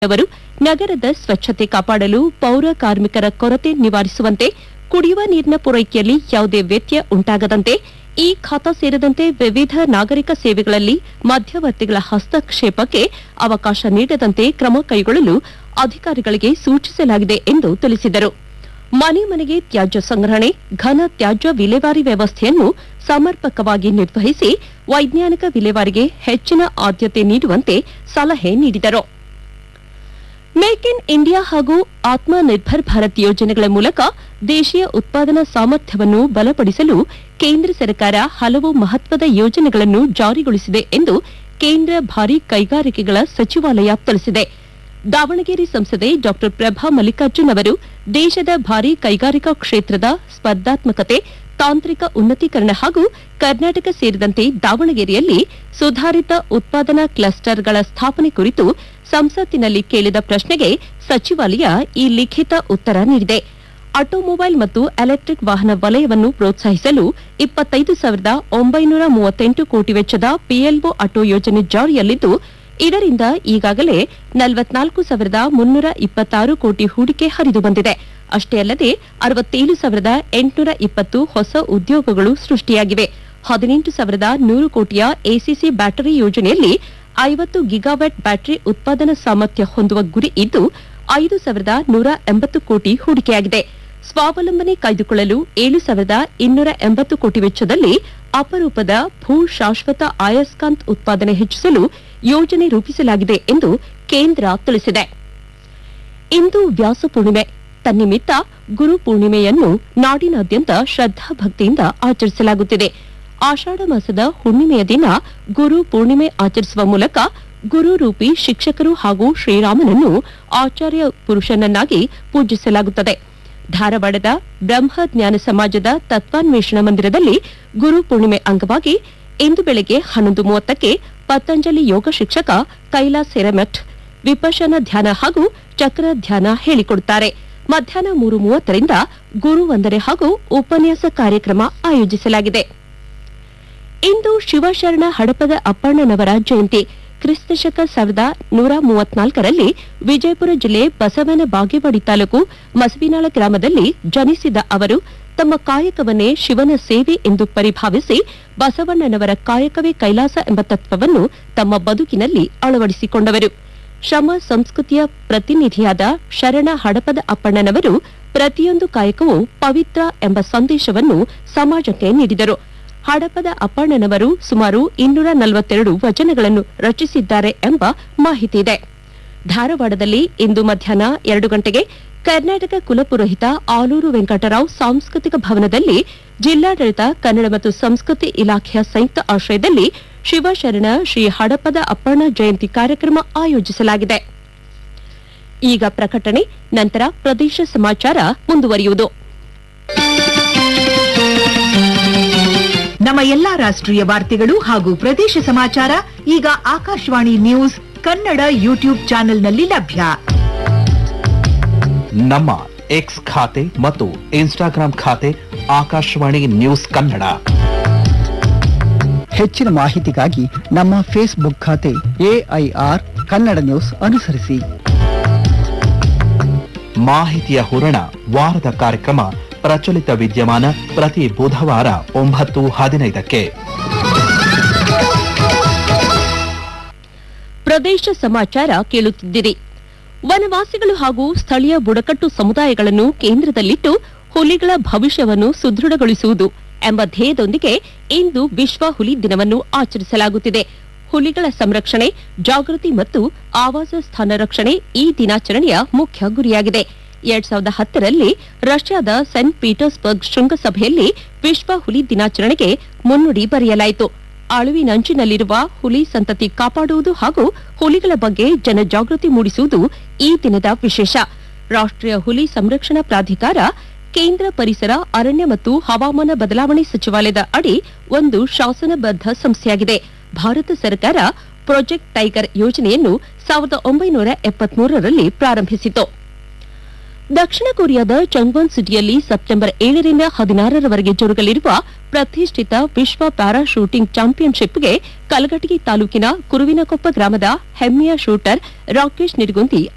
ಅವರು ನಗರದ ಸ್ವಚ್ಛತೆ ಕಾಪಾಡಲು ಪೌರ ಕಾರ್ಮಿಕರ ಕೊರತೆ ನಿವಾರಿಸುವಂತೆ ಕುಡಿಯುವ ನೀರಿನ ಪೂರೈಕೆಯಲ್ಲಿ ಯಾವುದೇ ವ್ಯತ್ಯಯ ಉಂಟಾಗದಂತೆ ಈ ಖಾತಾ ಸೇರಿದಂತೆ ವಿವಿಧ ನಾಗರಿಕ ಸೇವೆಗಳಲ್ಲಿ ಮಧ್ಯವರ್ತಿಗಳ ಹಸ್ತಕ್ಷೇಪಕ್ಕೆ ಅವಕಾಶ ನೀಡದಂತೆ ಕ್ರಮ ಕೈಗೊಳ್ಳಲು ಅಧಿಕಾರಿಗಳಿಗೆ ಸೂಚಿಸಲಾಗಿದೆ ಎಂದು ತಿಳಿಸಿದರು ಮನೆ ಮನೆಗೆ ತ್ಯಾಜ್ಯ ಸಂಗ್ರಹಣೆ ಘನ ತ್ಯಾಜ್ಯ ವಿಲೇವಾರಿ ವ್ಯವಸ್ಥೆಯನ್ನು ಸಮರ್ಪಕವಾಗಿ ನಿರ್ವಹಿಸಿ ವೈಜ್ಞಾನಿಕ ವಿಲೇವಾರಿಗೆ ಹೆಚ್ಚಿನ ಆದ್ಯತೆ ನೀಡುವಂತೆ ಸಲಹೆ ನೀಡಿದರು ಮೇಕ್ ಇನ್ ಇಂಡಿಯಾ ಹಾಗೂ ಆತ್ಮ ನಿರ್ಭರ್ ಭಾರತ್ ಯೋಜನೆಗಳ ಮೂಲಕ ದೇಶೀಯ ಉತ್ಪಾದನಾ ಸಾಮರ್ಥ್ಯವನ್ನು ಬಲಪಡಿಸಲು ಕೇಂದ್ರ ಸರ್ಕಾರ ಹಲವು ಮಹತ್ವದ ಯೋಜನೆಗಳನ್ನು ಜಾರಿಗೊಳಿಸಿದೆ ಎಂದು ಕೇಂದ್ರ ಭಾರೀ ಕೈಗಾರಿಕೆಗಳ ಸಚಿವಾಲಯ ತಿಳಿಸಿದೆ ದಾವಣಗೆರೆ ಸಂಸದೆ ಡಾ ಪ್ರಭಾ ಮಲ್ಲಿಕಾರ್ಜುನ್ ಅವರು ದೇಶದ ಭಾರೀ ಕೈಗಾರಿಕಾ ಕ್ಷೇತ್ರದ ಸ್ಪರ್ಧಾತ್ಮಕತೆ ತಾಂತ್ರಿಕ ಉನ್ನತೀಕರಣ ಹಾಗೂ ಕರ್ನಾಟಕ ಸೇರಿದಂತೆ ದಾವಣಗೆರೆಯಲ್ಲಿ ಸುಧಾರಿತ ಉತ್ಪಾದನಾ ಕ್ಲಸ್ಟರ್ಗಳ ಸ್ಥಾಪನೆ ಕುರಿತು ಸಂಸತ್ತಿನಲ್ಲಿ ಕೇಳಿದ ಪ್ರಶ್ನೆಗೆ ಸಚಿವಾಲಯ ಈ ಲಿಖಿತ ಉತ್ತರ ನೀಡಿದೆ ಆಟೋಮೊಬೈಲ್ ಮತ್ತು ಎಲೆಕ್ಟ್ರಿಕ್ ವಾಹನ ವಲಯವನ್ನು ಪ್ರೋತ್ಸಾಹಿಸಲು ಇಪ್ಪತ್ತೈದು ಸಾವಿರದ ಒಂಬೈನೂರ ಮೂವತ್ತೆಂಟು ಕೋಟಿ ವೆಚ್ಚದ ಪಿಎಲ್ಒ ಆಟೋ ಯೋಜನೆ ಜಾರಿಯಲ್ಲಿದ್ದು ಇದರಿಂದ ಈಗಾಗಲೇ ನಲವತ್ನಾಲ್ಕು ಸಾವಿರದ ಮುನ್ನೂರ ಇಪ್ಪತ್ತಾರು ಕೋಟಿ ಹೂಡಿಕೆ ಹರಿದು ಬಂದಿದೆ ಅಷ್ಟೇ ಅಲ್ಲದೆ ಅರವತ್ತೇಳು ಸಾವಿರದ ಎಂಟುನೂರ ಇಪ್ಪತ್ತು ಹೊಸ ಉದ್ಯೋಗಗಳು ಸೃಷ್ಟಿಯಾಗಿವೆ ಹದಿನೆಂಟು ಸಾವಿರದ ನೂರು ಕೋಟಿಯ ಎಸಿಸಿ ಬ್ಯಾಟರಿ ಯೋಜನೆಯಲ್ಲಿ ಐವತ್ತು ಗಿಗಾವ್ಯಾಟ್ ಬ್ಯಾಟರಿ ಉತ್ಪಾದನಾ ಸಾಮರ್ಥ್ಯ ಹೊಂದುವ ಗುರಿ ಇದ್ದು ಐದು ಸಾವಿರದ ನೂರ ಎಂಬತ್ತು ಕೋಟಿ ಹೂಡಿಕೆಯಾಗಿದೆ ಸ್ವಾವಲಂಬನೆ ಕಾಯ್ದುಕೊಳ್ಳಲು ಏಳು ಸಾವಿರದ ಇನ್ನೂರ ಎಂಬತ್ತು ಕೋಟಿ ವೆಚ್ಚದಲ್ಲಿ ಅಪರೂಪದ ಭೂ ಶಾಶ್ವತ ಅಯಸ್ಕಾಂತ್ ಉತ್ಪಾದನೆ ಹೆಚ್ಚಿಸಲು ಯೋಜನೆ ರೂಪಿಸಲಾಗಿದೆ ಎಂದು ಕೇಂದ್ರ ತಿಳಿಸಿದೆ ಇಂದು ವ್ಯಾಸ ಪೂರ್ಣಿಮೆ ತನ್ನಿಮಿತ್ತ ಗುರು ಪೂರ್ಣಿಮೆಯನ್ನು ನಾಡಿನಾದ್ಯಂತ ಶ್ರದ್ಧಾಭಕ್ತಿಯಿಂದ ಆಚರಿಸಲಾಗುತ್ತಿದೆ ಆಷಾಢ ಮಾಸದ ಹುಣ್ಣಿಮೆಯ ದಿನ ಗುರು ಪೂರ್ಣಿಮೆ ಆಚರಿಸುವ ಮೂಲಕ ಗುರು ರೂಪಿ ಶಿಕ್ಷಕರು ಹಾಗೂ ಶ್ರೀರಾಮನನ್ನು ಆಚಾರ್ಯ ಪುರುಷನನ್ನಾಗಿ ಪೂಜಿಸಲಾಗುತ್ತದೆ ಧಾರವಾಡದ ಬ್ರಹ್ಮ ಜ್ಞಾನ ಸಮಾಜದ ತತ್ವಾನ್ವೇಷಣ ಮಂದಿರದಲ್ಲಿ ಗುರು ಪೂರ್ಣಿಮೆ ಅಂಗವಾಗಿ ಇಂದು ಬೆಳಗ್ಗೆ ಹನ್ನೊಂದು ಮೂವತ್ತಕ್ಕೆ ಪತಂಜಲಿ ಯೋಗ ಶಿಕ್ಷಕ ಕೈಲಾಸ್ ಹಿರಮಠ್ ವಿಪಶನ ಧ್ಯಾನ ಹಾಗೂ ಚಕ್ರ ಧ್ಯಾನ ಹೇಳಿಕೊಡುತ್ತಾರೆ ಮಧ್ಯಾಹ್ನ ಮೂರು ಮೂವತ್ತರಿಂದ ಗುರು ವಂದನೆ ಹಾಗೂ ಉಪನ್ಯಾಸ ಕಾರ್ಯಕ್ರಮ ಆಯೋಜಿಸಲಾಗಿದೆ ಇಂದು ಶಿವಶರಣ ಹಡಪದ ಅಪ್ಪಣ್ಣನವರ ಜಯಂತಿ ಕ್ರಿಸ್ತಶಕ ಸಾವಿರದ ನೂರ ಮೂವತ್ನಾಲ್ಕರಲ್ಲಿ ವಿಜಯಪುರ ಜಿಲ್ಲೆ ಬಸವನ ಬಾಗೇವಾಡಿ ತಾಲೂಕು ಮಸವಿನಾಳ ಗ್ರಾಮದಲ್ಲಿ ಜನಿಸಿದ ಅವರು ತಮ್ಮ ಕಾಯಕವನ್ನೇ ಶಿವನ ಸೇವೆ ಎಂದು ಪರಿಭಾವಿಸಿ ಬಸವಣ್ಣನವರ ಕಾಯಕವೇ ಕೈಲಾಸ ಎಂಬ ತತ್ವವನ್ನು ತಮ್ಮ ಬದುಕಿನಲ್ಲಿ ಅಳವಡಿಸಿಕೊಂಡವರು ಶ್ರಮ ಸಂಸ್ಕೃತಿಯ ಪ್ರತಿನಿಧಿಯಾದ ಶರಣ ಹಡಪದ ಅಪ್ಪಣ್ಣನವರು ಪ್ರತಿಯೊಂದು ಕಾಯಕವೂ ಪವಿತ್ರ ಎಂಬ ಸಂದೇಶವನ್ನು ಸಮಾಜಕ್ಕೆ ನೀಡಿದರು ಹಡಪದ ಅಪ್ಪಣ್ಣನವರು ಸುಮಾರು ಇನ್ನೂರ ನಲವತ್ತೆರಡು ವಚನಗಳನ್ನು ರಚಿಸಿದ್ದಾರೆ ಎಂಬ ಮಾಹಿತಿ ಇದೆ ಧಾರವಾಡದಲ್ಲಿ ಇಂದು ಮಧ್ಯಾಹ್ನ ಎರಡು ಗಂಟೆಗೆ ಕರ್ನಾಟಕ ಕುಲಪುರೋಹಿತ ಆಲೂರು ವೆಂಕಟರಾವ್ ಸಾಂಸ್ಕೃತಿಕ ಭವನದಲ್ಲಿ ಜಿಲ್ಲಾಡಳಿತ ಕನ್ನಡ ಮತ್ತು ಸಂಸ್ಕೃತಿ ಇಲಾಖೆಯ ಸಂಯುಕ್ತ ಆಶ್ರಯದಲ್ಲಿ ಶಿವಶರಣ ಶ್ರೀ ಹಡಪದ ಅಪ್ಪಣ್ಣ ಜಯಂತಿ ಕಾರ್ಯಕ್ರಮ ಆಯೋಜಿಸಲಾಗಿದೆ ಈಗ ಪ್ರಕಟಣೆ ನಂತರ ಪ್ರದೇಶ ಸಮಾಚಾರ ಮುಂದುವರಿಯುವುದು ನಮ್ಮ ಎಲ್ಲಾ ರಾಷ್ಟ್ರೀಯ ವಾರ್ತೆಗಳು ಹಾಗೂ ಪ್ರದೇಶ ಸಮಾಚಾರ ಈಗ ಆಕಾಶವಾಣಿ ನ್ಯೂಸ್ ಕನ್ನಡ ಯೂಟ್ಯೂಬ್ ಚಾನೆಲ್ನಲ್ಲಿ ಲಭ್ಯ ನಮ್ಮ ಎಕ್ಸ್ ಖಾತೆ ಮತ್ತು ಇನ್ಸ್ಟಾಗ್ರಾಂ ಖಾತೆ ಆಕಾಶವಾಣಿ ನ್ಯೂಸ್ ಕನ್ನಡ ಹೆಚ್ಚಿನ ಮಾಹಿತಿಗಾಗಿ ನಮ್ಮ ಫೇಸ್ಬುಕ್ ಖಾತೆ ಎಐಆರ್ ಕನ್ನಡ ನ್ಯೂಸ್ ಅನುಸರಿಸಿ ಮಾಹಿತಿಯ ಹೂರಣ ವಾರದ ಕಾರ್ಯಕ್ರಮ ಪ್ರಚಲಿತ ವಿದ್ಯಮಾನ ಪ್ರತಿ ಬುಧವಾರ ಒಂಬತ್ತು ಹದಿನೈದಕ್ಕೆ ಪ್ರದೇಶ ಸಮಾಚಾರ ಕೇಳುತ್ತಿದ್ದಿರಿ ವನವಾಸಿಗಳು ಹಾಗೂ ಸ್ಥಳೀಯ ಬುಡಕಟ್ಟು ಸಮುದಾಯಗಳನ್ನು ಕೇಂದ್ರದಲ್ಲಿಟ್ಟು ಹುಲಿಗಳ ಭವಿಷ್ಯವನ್ನು ಸುದೃಢಗೊಳಿಸುವುದು ಎಂಬ ಧ್ಯೇಯದೊಂದಿಗೆ ಇಂದು ವಿಶ್ವ ಹುಲಿ ದಿನವನ್ನು ಆಚರಿಸಲಾಗುತ್ತಿದೆ ಹುಲಿಗಳ ಸಂರಕ್ಷಣೆ ಜಾಗೃತಿ ಮತ್ತು ಆವಾಸ ಸ್ಥಾನ ರಕ್ಷಣೆ ಈ ದಿನಾಚರಣೆಯ ಮುಖ್ಯ ಗುರಿಯಾಗಿದೆ ಎರಡ್ ಸಾವಿರದ ಹತ್ತರಲ್ಲಿ ರಷ್ಯಾದ ಸೆಂಟ್ ಪೀಟರ್ಸ್ಬರ್ಗ್ ಶೃಂಗಸಭೆಯಲ್ಲಿ ವಿಶ್ವ ಹುಲಿ ದಿನಾಚರಣೆಗೆ ಮುನ್ನುಡಿ ಬರೆಯಲಾಯಿತು ಅಳುವಿನಂಚಿನಲ್ಲಿರುವ ಹುಲಿ ಸಂತತಿ ಕಾಪಾಡುವುದು ಹಾಗೂ ಹುಲಿಗಳ ಬಗ್ಗೆ ಜನಜಾಗೃತಿ ಮೂಡಿಸುವುದು ಈ ದಿನದ ವಿಶೇಷ ರಾಷ್ಟ್ರೀಯ ಹುಲಿ ಸಂರಕ್ಷಣಾ ಪ್ರಾಧಿಕಾರ ಕೇಂದ್ರ ಪರಿಸರ ಅರಣ್ಯ ಮತ್ತು ಹವಾಮಾನ ಬದಲಾವಣೆ ಸಚಿವಾಲಯದ ಅಡಿ ಒಂದು ಶಾಸನಬದ್ಧ ಸಂಸ್ಥೆಯಾಗಿದೆ ಭಾರತ ಸರ್ಕಾರ ಪ್ರಾಜೆಕ್ಟ್ ಟೈಗರ್ ಯೋಜನೆಯನ್ನು ಸಾವಿರದ ಒಂಬೈನೂರ ಎಪ್ಪತ್ಮೂರರಲ್ಲಿ ಪ್ರಾರಂಭಿಸಿತು ದಕ್ಷಿಣ ಕೊರಿಯಾದ ಚಂಗ್ವನ್ ಸಿಟಿಯಲ್ಲಿ ಸೆಪ್ಟೆಂಬರ್ ಏಳರಿಂದ ಹದಿನಾರರವರೆಗೆ ಜರುಗಲಿರುವ ಪ್ರತಿಷ್ಠಿತ ವಿಶ್ವ ಪ್ಯಾರಾ ಶೂಟಿಂಗ್ ಚಾಂಪಿಯನ್ಶಿಪ್ಗೆ ಕಲಘಟಗಿ ತಾಲೂಕಿನ ಕುರುವಿನಕೊಪ್ಪ ಗ್ರಾಮದ ಹೆಮ್ಮೆಯ ಶೂಟರ್ ರಾಕೇಶ್ ನಿಡಗುಂದಿ